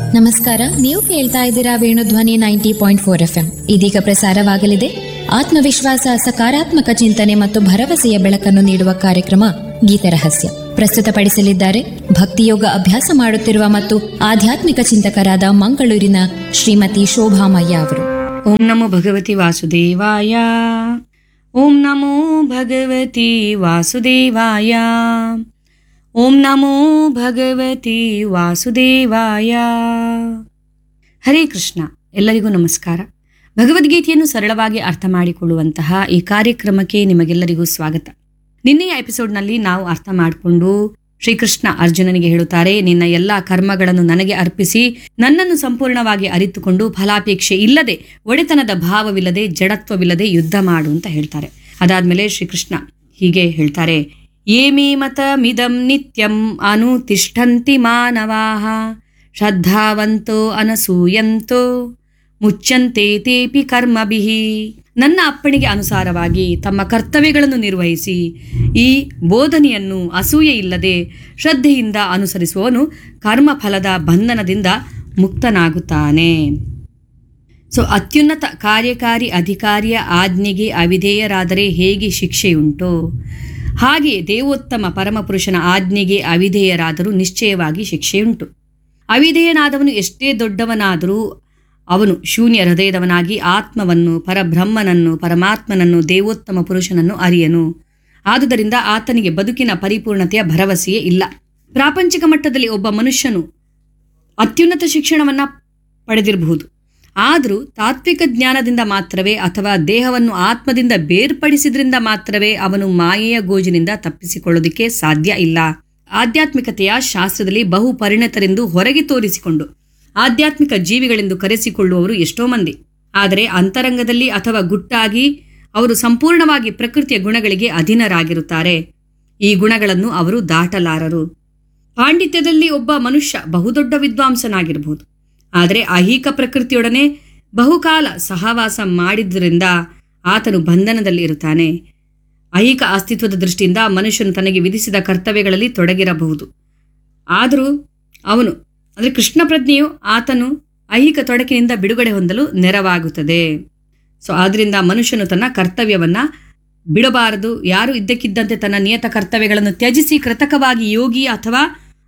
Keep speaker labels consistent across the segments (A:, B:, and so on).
A: ನಮಸ್ಕಾರ ನೀವು ಕೇಳ್ತಾ ಇದ್ದೀರಾ Venudhwani ninety point four F M ಇದೀಗ ಪ್ರಸಾರವಾಗಲಿದೆ ಆತ್ಮವಿಶ್ವಾಸ ಸಕಾರಾತ್ಮಕ ಚಿಂತನೆ ಮತ್ತು ಭರವಸೆಯ ಬೆಳಕನ್ನು ನೀಡುವ ಕಾರ್ಯಕ್ರಮ ಗೀತರಹಸ್ಯ ಪ್ರಸ್ತುತಪಡಿಸಲಿದ್ದಾರೆ ಭಕ್ತಿಯೋಗ ಅಭ್ಯಾಸ ಮಾಡುತ್ತಿರುವ ಮತ್ತು ಆಧ್ಯಾತ್ಮಿಕ ಚಿಂತಕರಾದ ಮಂಗಳೂರಿನ ಶ್ರೀಮತಿ ಶೋಭಾಮಯ್ಯ ಅವರು
B: ಓಂ ನಮೋ ಭಗವತಿ ವಾಸುದೇವಾಯ ಓಂ ನಮೋ ಭಗವತಿ ವಾಸುದೇವಾಯ ಓಂ ನಮೋ ಭಗವತಿ ವಾಸುದೇವಾಯ ಹರೇ ಕೃಷ್ಣ ಎಲ್ಲರಿಗೂ ನಮಸ್ಕಾರ ಭಗವದ್ಗೀತೆಯನ್ನು ಸರಳವಾಗಿ ಅರ್ಥ ಮಾಡಿಕೊಳ್ಳುವಂತಹ ಈ ಕಾರ್ಯಕ್ರಮಕ್ಕೆ ನಿಮಗೆಲ್ಲರಿಗೂ ಸ್ವಾಗತ ನಿನ್ನೆಯ ಎಪಿಸೋಡ್ನಲ್ಲಿ ನಾವು ಅರ್ಥ ಮಾಡಿಕೊಂಡು ಶ್ರೀಕೃಷ್ಣ ಅರ್ಜುನನಿಗೆ ಹೇಳುತ್ತಾರೆ ನಿನ್ನ ಎಲ್ಲಾ ಕರ್ಮಗಳನ್ನು ನನಗೆ ಅರ್ಪಿಸಿ ನನ್ನನ್ನು ಸಂಪೂರ್ಣವಾಗಿ ಅರಿತುಕೊಂಡು ಫಲಾಪೇಕ್ಷೆ ಇಲ್ಲದೆ ಒಡೆತನದ ಭಾವವಿಲ್ಲದೆ ಜಡತ್ವವಿಲ್ಲದೆ ಯುದ್ಧ ಮಾಡು ಅಂತ ಹೇಳ್ತಾರೆ ಅದಾದ್ಮೇಲೆ ಶ್ರೀಕೃಷ್ಣ ಹೀಗೆ ಹೇಳ್ತಾರೆ ಏಮೇ ಮತ ಮಿದಂ ನಿತ್ಯಂ ಅನುತಿಷ್ಠಂತಿ ಮಾನವಾಹ ಶ್ರದ್ಧಾವಂತೋ ಅನಸೂಯಂತೋ ಮುಚ್ಚಂತೆ ತೇಪಿ ಕರ್ಮಭಿಃ ನನ್ನ ಅಪ್ಪಣೆಗೆ ಅನುಸಾರವಾಗಿ ತಮ್ಮ ಕರ್ತವ್ಯಗಳನ್ನು ನಿರ್ವಹಿಸಿ ಈ ಬೋಧನೆಯನ್ನು ಅಸೂಯೆ ಇಲ್ಲದೆ ಶ್ರದ್ಧೆಯಿಂದ ಅನುಸರಿಸುವವನು ಕರ್ಮಫಲದ ಬಂಧನದಿಂದ ಮುಕ್ತನಾಗುತ್ತಾನೆ ಸೊ ಅತ್ಯುನ್ನತ ಕಾರ್ಯಕಾರಿ ಅಧಿಕಾರಿಯ ಆಜ್ಞೆಗೆ ಅವಿಧೇಯರಾದರೆ ಹೇಗೆ ಶಿಕ್ಷೆಯುಂಟೋ ಹಾಗೆ ದೇವೋತ್ತಮ ಪರಮಪುರುಷನ ಆಜ್ಞೆಗೆ ಅವಿಧೇಯರಾದರೂ ನಿಶ್ಚಯವಾಗಿ ಶಿಕ್ಷೆಯುಂಟು ಅವಿಧೇಯನಾದವನು ಎಷ್ಟೇ ದೊಡ್ಡವನಾದರೂ ಅವನು ಶೂನ್ಯ ಹೃದಯದವನಾಗಿ ಆತ್ಮವನ್ನು ಪರಬ್ರಹ್ಮನನ್ನು ಪರಮಾತ್ಮನನ್ನು ದೇವೋತ್ತಮ ಪುರುಷನನ್ನು ಅರಿಯನು ಆದುದರಿಂದ ಆತನಿಗೆ ಬದುಕಿನ ಪರಿಪೂರ್ಣತೆಯ ಭರವಸೆಯೇ ಇಲ್ಲ ಪ್ರಾಪಂಚಿಕ ಮಟ್ಟದಲ್ಲಿ ಒಬ್ಬ ಮನುಷ್ಯನು ಅತ್ಯುನ್ನತ ಶಿಕ್ಷಣವನ್ನ ಪಡೆದಿರಬಹುದು ಆದರೂ ತಾತ್ವಿಕ ಜ್ಞಾನದಿಂದ ಮಾತ್ರವೇ ಅಥವಾ ದೇಹವನ್ನು ಆತ್ಮದಿಂದ ಬೇರ್ಪಡಿಸಿದ್ರಿಂದ ಮಾತ್ರವೇ ಅವನು ಮಾಯೆಯ ಗೋಜಿನಿಂದ ತಪ್ಪಿಸಿಕೊಳ್ಳೋದಕ್ಕೆ ಸಾಧ್ಯ ಇಲ್ಲ ಆಧ್ಯಾತ್ಮಿಕತೆಯ ಶಾಸ್ತ್ರದಲ್ಲಿ ಬಹು ಪರಿಣತರೆಂದು ಹೊರಗೆ ತೋರಿಸಿಕೊಂಡು ಆಧ್ಯಾತ್ಮಿಕ ಜೀವಿಗಳೆಂದು ಕರೆಸಿಕೊಳ್ಳುವವರು ಎಷ್ಟೋ ಮಂದಿ ಆದರೆ ಅಂತರಂಗದಲ್ಲಿ ಅಥವಾ ಗುಟ್ಟಾಗಿ ಅವರು ಸಂಪೂರ್ಣವಾಗಿ ಪ್ರಕೃತಿಯ ಗುಣಗಳಿಗೆ ಅಧೀನರಾಗಿರುತ್ತಾರೆ ಈ ಗುಣಗಳನ್ನು ಅವರು ದಾಟಲಾರರು ಪಾಂಡಿತ್ಯದಲ್ಲಿ ಒಬ್ಬ ಮನುಷ್ಯ ಬಹುದೊಡ್ಡ ವಿದ್ವಾಂಸನಾಗಿರಬಹುದು ಆದರೆ ಐಹಿಕ ಪ್ರಕೃತಿಯೊಡನೆ ಬಹುಕಾಲ ಸಹವಾಸ ಮಾಡಿದ್ದರಿಂದ ಆತನು ಬಂಧನದಲ್ಲಿ ಇರುತ್ತಾನೆ ಐಹಿಕ ಅಸ್ತಿತ್ವದ ದೃಷ್ಟಿಯಿಂದ ಮನುಷ್ಯನು ತನಗೆ ವಿಧಿಸಿದ ಕರ್ತವ್ಯಗಳಲ್ಲಿ ತೊಡಗಿರಬಹುದು ಆದರೂ ಅವನು ಅಂದರೆ ಕೃಷ್ಣ ಪ್ರಜ್ಞೆಯು ಆತನು ಐಹಿಕ ತೊಡಕಿನಿಂದ ಬಿಡುಗಡೆ ಹೊಂದಲು ನೆರವಾಗುತ್ತದೆ ಸೊ ಆದ್ರಿಂದ ಮನುಷ್ಯನು ತನ್ನ ಕರ್ತವ್ಯವನ್ನ ಬಿಡಬಾರದು ಯಾರು ಇದ್ದಕ್ಕಿದ್ದಂತೆ ತನ್ನ ನಿಯತ ಕರ್ತವ್ಯಗಳನ್ನು ತ್ಯಜಿಸಿ ಕೃತಕವಾಗಿ ಯೋಗಿ ಅಥವಾ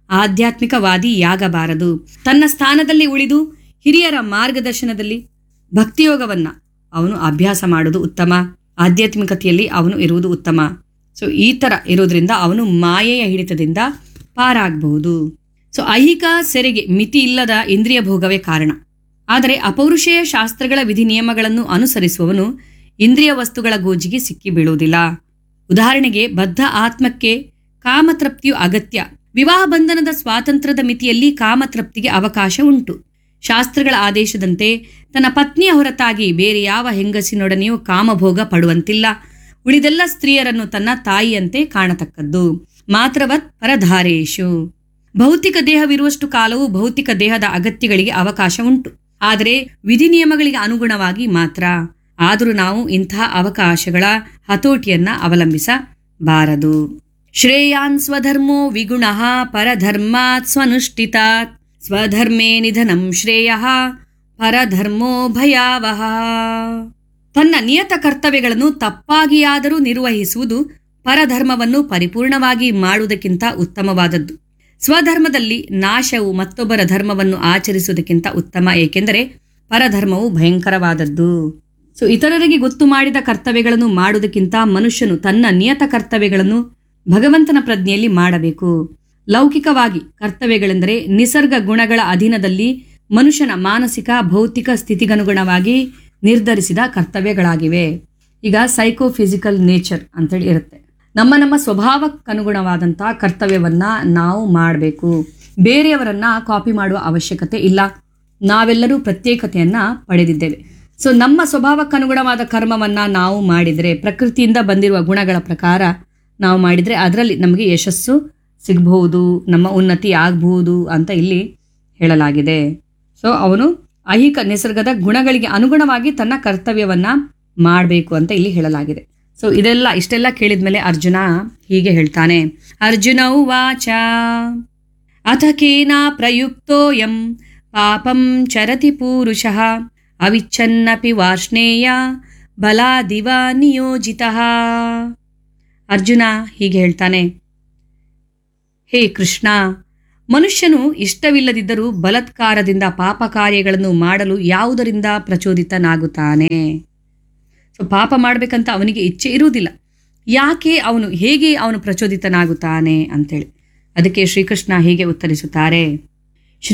B: ಆಧ್ಯಾತ್ಮಿಕವಾದಿಯಾಗಬಾರದು ತನ್ನ ಸ್ಥಾನದಲ್ಲಿ ಉಳಿದು ಹಿರಿಯರ ಮಾರ್ಗದರ್ಶನದಲ್ಲಿ ಭಕ್ತಿಯೋಗವನ್ನ ಅವನು ಅಭ್ಯಾಸ ಮಾಡುವುದು ಉತ್ತಮ ಆಧ್ಯಾತ್ಮಿಕತೆಯಲ್ಲಿ ಅವನು ಇರುವುದು ಉತ್ತಮ ಸೊ ಈ ತರ ಇರೋದ್ರಿಂದ ಅವನು ಮಾಯೆಯ ಹಿಡಿತದಿಂದ ಪಾರಾಗಬಹುದು ಸೊ ಐಹಿಕ ಸೆರೆಗೆ ಮಿತಿ ಇಲ್ಲದ ಇಂದ್ರಿಯ ಭೋಗವೇ ಕಾರಣ ಆದರೆ ಅಪೌರುಷೇಯ ಶಾಸ್ತ್ರಗಳ ವಿಧಿ ನಿಯಮಗಳನ್ನು ಅನುಸರಿಸುವವನು ಇಂದ್ರಿಯ ವಸ್ತುಗಳ ಗೋಜಿಗೆ ಸಿಕ್ಕಿ ಬೀಳುವುದಿಲ್ಲ ಉದಾಹರಣೆಗೆ ಬದ್ಧ ಆತ್ಮಕ್ಕೆ ಕಾಮತೃಪ್ತಿಯು ಅಗತ್ಯ ವಿವಾಹ ಬಂಧನದ ಸ್ವಾತಂತ್ರ್ಯದ ಮಿತಿಯಲ್ಲಿ ಕಾಮತೃಪ್ತಿಗೆ ಅವಕಾಶ ಉಂಟು ಶಾಸ್ತ್ರಗಳ ಆದೇಶದಂತೆ ತನ್ನ ಪತ್ನಿಯ ಹೊರತಾಗಿ ಬೇರೆ ಯಾವ ಹೆಂಗಸಿನೊಡನೆಯೂ ಕಾಮಭೋಗ ಪಡುವಂತಿಲ್ಲ ಉಳಿದೆಲ್ಲ ಸ್ತ್ರೀಯರನ್ನು ತನ್ನ ತಾಯಿಯಂತೆ ಕಾಣತಕ್ಕದ್ದು ಮಾತ್ರವತ್ ಪರಧಾರೇಶು ಭೌತಿಕ ದೇಹವಿರುವಷ್ಟು ಕಾಲವು ಭೌತಿಕ ದೇಹದ ಅಗತ್ಯಗಳಿಗೆ ಅವಕಾಶ ಉಂಟು ಆದರೆ ವಿಧಿ ನಿಯಮಗಳಿಗೆ ಅನುಗುಣವಾಗಿ ಮಾತ್ರ ಆದರೂ ನಾವು ಇಂತಹ ಅವಕಾಶಗಳ ಹತೋಟಿಯನ್ನ ಅವಲಂಬಿಸಬಾರದು ಶ್ರೇಯಾನ್ ಸ್ವಧರ್ಮೋ ವಿಗುಣ ಪರಧರ್ಮಾತ್ ಸ್ವನುಷ್ಠಿತಾತ್ ಸ್ವಧರ್ಮೇ ನಿಧನಂ ಶ್ರೇಯ ಪರಧರ್ಮೋ ಭಯಾವಹ ತನ್ನ ನಿಯತ ಕರ್ತವ್ಯಗಳನ್ನು ತಪ್ಪಾಗಿಯಾದರೂ ನಿರ್ವಹಿಸುವುದು ಪರಧರ್ಮವನ್ನು ಪರಿಪೂರ್ಣವಾಗಿ ಮಾಡುವುದಕ್ಕಿಂತ ಉತ್ತಮವಾದದ್ದು ಸ್ವಧರ್ಮದಲ್ಲಿ ನಾಶವು ಮತ್ತೊಬ್ಬರ ಧರ್ಮವನ್ನು ಆಚರಿಸುವುದಕ್ಕಿಂತ ಉತ್ತಮ ಏಕೆಂದರೆ ಪರಧರ್ಮವು ಭಯಂಕರವಾದದ್ದು ಸೊ ಇತರರಿಗೆ ಗೊತ್ತು ಮಾಡಿದ ಕರ್ತವ್ಯಗಳನ್ನು ಮಾಡುವುದಕ್ಕಿಂತ ಮನುಷ್ಯನು ತನ್ನ ನಿಯತ ಕರ್ತವ್ಯಗಳನ್ನು ಭಗವಂತನ ಪ್ರಜ್ಞೆಯಲ್ಲಿ ಮಾಡಬೇಕು ಲೌಕಿಕವಾಗಿ ಕರ್ತವ್ಯಗಳೆಂದರೆ ನಿಸರ್ಗ ಗುಣಗಳ ಅಧೀನದಲ್ಲಿ ಮನುಷ್ಯನ ಮಾನಸಿಕ ಭೌತಿಕ ಸ್ಥಿತಿಗನುಗುಣವಾಗಿ ನಿರ್ಧರಿಸಿದ ಕರ್ತವ್ಯಗಳಾಗಿವೆ ಈಗ ಸೈಕೋ ಫಿಸಿಕಲ್ ನೇಚರ್ ಅಂತೇಳಿ ಇರುತ್ತೆ ನಮ್ಮ ನಮ್ಮ ಸ್ವಭಾವಕ್ಕನುಗುಣವಾದಂತಹ ಕರ್ತವ್ಯವನ್ನ ನಾವು ಮಾಡಬೇಕು ಬೇರೆಯವರನ್ನ ಕಾಪಿ ಮಾಡುವ ಅವಶ್ಯಕತೆ ಇಲ್ಲ ನಾವೆಲ್ಲರೂ ಪ್ರತ್ಯೇಕತೆಯನ್ನ ಪಡೆದಿದ್ದೇವೆ ಸೊ ನಮ್ಮ ಸ್ವಭಾವಕ್ಕನುಗುಣವಾದ ಕರ್ಮವನ್ನ ನಾವು ಮಾಡಿದರೆ ಪ್ರಕೃತಿಯಿಂದ ಬಂದಿರುವ ಗುಣಗಳ ಪ್ರಕಾರ ನಾವು ಮಾಡಿದರೆ ಅದರಲ್ಲಿ ನಮಗೆ ಯಶಸ್ಸು ಸಿಗಬಹುದು ನಮ್ಮ ಉನ್ನತಿ ಆಗಬಹುದು ಅಂತ ಇಲ್ಲಿ ಹೇಳಲಾಗಿದೆ ಸೊ ಅವನು ಐಹಿಕ ನಿಸರ್ಗದ ಗುಣಗಳಿಗೆ ಅನುಗುಣವಾಗಿ ತನ್ನ ಕರ್ತವ್ಯವನ್ನ ಮಾಡಬೇಕು ಅಂತ ಇಲ್ಲಿ ಹೇಳಲಾಗಿದೆ ಸೊ ಇದೆಲ್ಲ ಇಷ್ಟೆಲ್ಲ ಕೇಳಿದ್ಮೇಲೆ ಅರ್ಜುನ ಹೀಗೆ ಹೇಳ್ತಾನೆ ಅರ್ಜುನ ಉವಾಚ ಅಥ ಕೇನ ಪ್ರಯುಕ್ತೋಯಂ ಪಾಪಂ ಚರತಿ ಪೂರುಷಃ ಅವಿಚ್ಛನ್ನಪಿ ವಾರ್ಷ್ಣೇಯ ಬಲಾದಿವ ನಿಯೋಜಿತ ಅರ್ಜುನ ಹೀಗೆ ಹೇಳ್ತಾನೆ ಹೇ ಕೃಷ್ಣ ಮನುಷ್ಯನು ಇಷ್ಟವಿಲ್ಲದಿದ್ದರೂ ಬಲತ್ಕಾರದಿಂದ ಪಾಪ ಕಾರ್ಯಗಳನ್ನು ಮಾಡಲು ಯಾವುದರಿಂದ ಪ್ರಚೋದಿತನಾಗುತ್ತಾನೆ ಸೊ ಪಾಪ ಮಾಡಬೇಕಂತ ಅವನಿಗೆ ಇಚ್ಛೆ ಇರುವುದಿಲ್ಲ ಯಾಕೆ ಅವನು ಹೇಗೆ ಅವನು ಪ್ರಚೋದಿತನಾಗುತ್ತಾನೆ ಅಂತೇಳಿ ಅದಕ್ಕೆ ಶ್ರೀಕೃಷ್ಣ ಹೀಗೆ ಉತ್ತರಿಸುತ್ತಾರೆ